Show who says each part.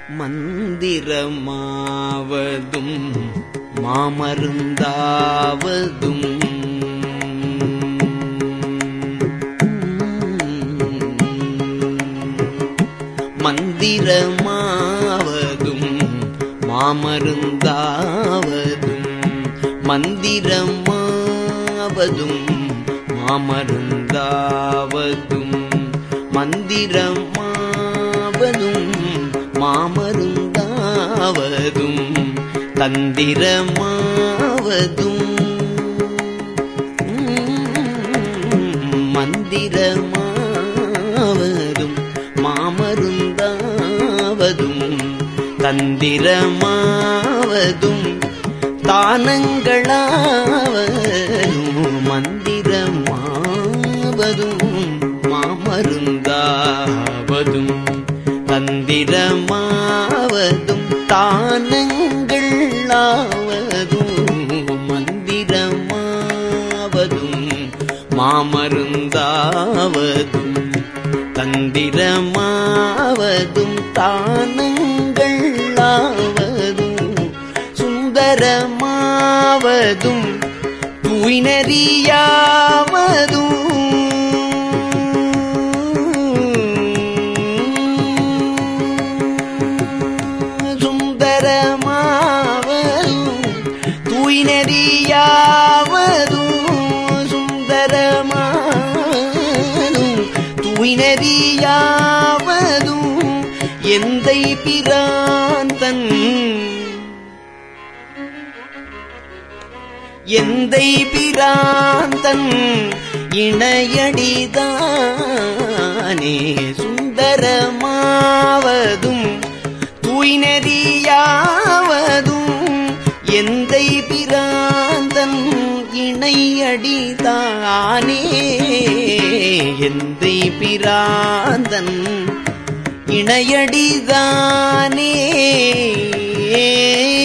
Speaker 1: மந்திரமாவதும் மாமருந்தாவதும் மந்திரமாவதும் மாமருந்தாவதும் மந்திரமாவதும் மாமருந்தாவதும் மந்திரமாவதும் மாமருந்தாவதும் தந்திரமாவதும் மந்திரமாவதும் மாமருந்தாவதும் தந்திரமாவதும் தானங்களாவதும் மந்திரமாவதும் மாமருந்தாவதும் தந்திரமாவதும் தானங்களாவதும் மந்திரமாவதும் மாமருந்தாவதும் தந்திரமாவதும் தானங்களாவதும் சுந்தரமாவதும் தூய்நறியாவதும் சுந்தரமாவதும் தூய்நறியாவதும் சுந்தரமாவதும் தூய்நறியாவதும் எந்தை பிராந்தன் எந்தை பிராந்தன் இணையடிதானே சுந்தரமாவதும் தூய்நெறியாவதும் எந்தை பிராந்தன் இணையடிதானே எந்தை பிராந்தன் இணையடிதானே